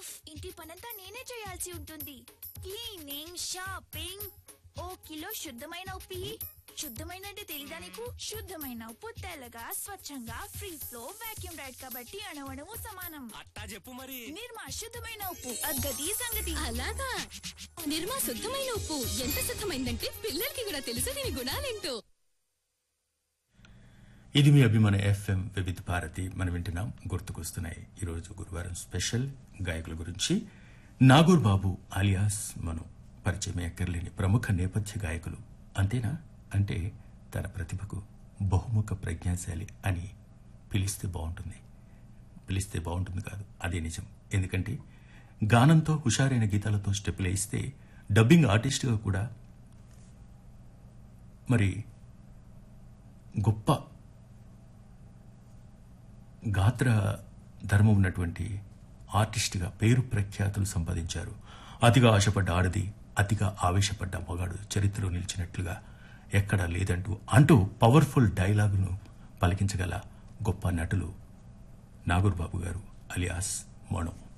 ఉఫ్ ఇంటి పనంతా నేనే చేయాల్సి ఉంటుంది క్లీనింగ్ షాపింగ్ ఓ కిలో శుద్ధమైన ఉప్పి శుద్ధమైన అంటే తెలీదా నీకు శుద్ధమైన ఉప్పు తెల్లగా స్వచ్ఛంగా ఫ్రీ ఫ్లో వాక్యూమ్ రైడ్ కాబట్టి అణవణము సమానం అట్టా చెప్పు మరి నిర్మా శుద్ధమైన ఉప్పు అగ్గది సంగతి అలాగా నిర్మా శుద్ధమైన ఉప్పు ఎంత శుద్ధమైందంటే పిల్లలకి కూడా తెలుసు దీని గుణాలేంటో ఇది మీ అభిమాన ఎఫ్ఎం వివిధ భారతి మనం వింటున్నాం గుర్తుకొస్తున్నాయి ఈరోజు గురువారం స్పెషల్ గాయకుల గురించి నాగూర్ బాబు అలియాస్ మనం పరిచయం ఎక్కర్లేని ప్రముఖ నేపథ్య గాయకులు అంతేనా అంటే తన ప్రతిభకు బహుముఖ ప్రజ్ఞాశాలి అని పిలిస్తే బాగుంటుంది పిలిస్తే బాగుంటుంది కాదు అదే నిజం ఎందుకంటే గానంతో హుషారైన గీతాలతో స్టెప్పులు వేయిస్తే డబ్బింగ్ ఆర్టిస్ట్గా కూడా మరి గొప్ప గాత్ర ధర్మం ఉన్నటువంటి ఆర్టిస్ట్గా పేరు ప్రఖ్యాతులు సంపాదించారు అతిగా ఆశపడ్డ ఆడది అతిగా ఆవేశపడ్డ మగాడు చరిత్రలో నిలిచినట్లుగా ఎక్కడా లేదంటూ అంటూ పవర్ఫుల్ డైలాగును పలికించగల గొప్ప నటులు నాగూర్ బాబు గారు అలియాస్ మోనం